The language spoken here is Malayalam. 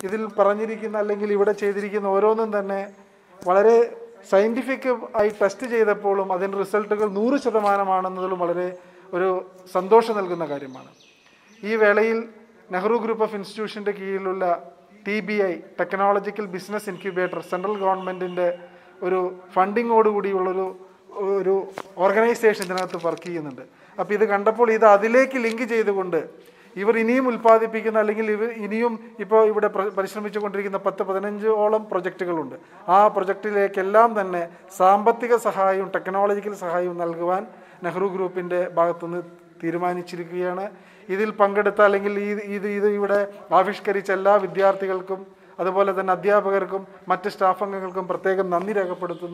ഇതിൽ പറഞ്ഞിരിക്കുന്ന അല്ലെങ്കിൽ ഇവിടെ ചെയ്തിരിക്കുന്ന ഓരോന്നും തന്നെ വളരെ സയൻറ്റിഫിക് ആയി ടെസ്റ്റ് ചെയ്തപ്പോഴും അതിൻ്റെ റിസൾട്ടുകൾ നൂറ് ശതമാനമാണെന്നതിലും വളരെ ഒരു സന്തോഷം നൽകുന്ന കാര്യമാണ് ഈ വേളയിൽ നെഹ്റു ഗ്രൂപ്പ് ഓഫ് ഇൻസ്റ്റിറ്റ്യൂഷൻ്റെ കീഴിലുള്ള T B I technological business incubator central ഗവൺമെൻറ്റിൻ്റെ ഒരു ഫണ്ടിങ്ങോടുകൂടിയുള്ളൊരു ഒരു ഓർഗനൈസേഷൻ ഇതിനകത്ത് വർക്ക് ചെയ്യുന്നുണ്ട് അപ്പോൾ ഇത് കണ്ടപ്പോൾ ഇത് അതിലേക്ക് ലിങ്ക് ചെയ്തുകൊണ്ട് ഇവർ ഇനിയും ഉൽപ്പാദിപ്പിക്കുന്ന അല്ലെങ്കിൽ ഇവർ ഇനിയും ഇപ്പോൾ ഇവിടെ പ്ര- പരിശ്രമിച്ചു കൊണ്ടിരിക്കുന്ന പത്ത് പതിനഞ്ചോളം പ്രൊജക്റ്റുകളുണ്ട് ആ പ്രൊജക്റ്റിലേക്കെല്ലാം തന്നെ സാമ്പത്തിക സഹായവും ടെക്നോളജിക്കൽ സഹായവും നൽകുവാൻ നെഹ്റു ഗ്രൂപ്പിൻ്റെ ഭാഗത്തുനിന്ന് തീരുമാനിച്ചിരിക്കുകയാണ് ഇതിൽ പങ്കെടുത്ത അല്ലെങ്കിൽ ഈ ഇത് ഇത് ഇവിടെ ആവിഷ്കരിച്ച എല്ലാ വിദ്യാർത്ഥികൾക്കും അതുപോലെ തന്നെ അധ്യാപകർക്കും മറ്റ് സ്റ്റാഫ് അംഗങ്ങൾക്കും പ്രത്യേകം നന്ദി രേഖപ്പെടുത്തുന്നു